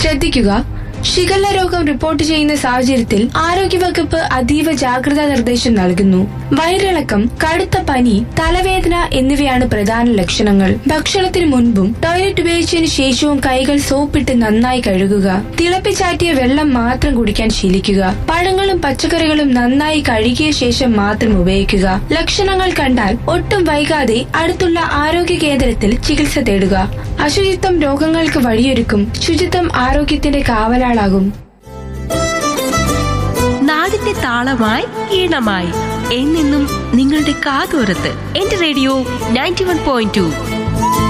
ശ്രദ്ധിക്കുക ഷിഗല്ല രോഗം റിപ്പോർട്ട് ചെയ്യുന്ന സാഹചര്യത്തിൽ ആരോഗ്യവകുപ്പ് അതീവ ജാഗ്രതാ നിർദ്ദേശം നൽകുന്നു വയറിളക്കം കടുത്ത പനി തലവേദന എന്നിവയാണ് പ്രധാന ലക്ഷണങ്ങൾ ഭക്ഷണത്തിന് മുൻപും ടോയ്ലറ്റ് ഉപയോഗിച്ചതിന് ശേഷവും കൈകൾ സോപ്പിട്ട് നന്നായി കഴുകുക തിളപ്പിച്ചാറ്റിയ വെള്ളം മാത്രം കുടിക്കാൻ ശീലിക്കുക പഴങ്ങളും പച്ചക്കറികളും നന്നായി കഴുകിയ ശേഷം മാത്രം ഉപയോഗിക്കുക ലക്ഷണങ്ങൾ കണ്ടാൽ ഒട്ടും വൈകാതെ അടുത്തുള്ള ആരോഗ്യ കേന്ദ്രത്തിൽ ചികിത്സ തേടുക അശുചിത്വം രോഗങ്ങൾക്ക് വഴിയൊരുക്കും ശുചിത്വം ആരോഗ്യത്തിന്റെ കാവലാളാകും നാടിന്റെ താളമായി ഈണമായി എന്നെന്നും നിങ്ങളുടെ കാതോരത്ത് എന്റെ radio ninety one point to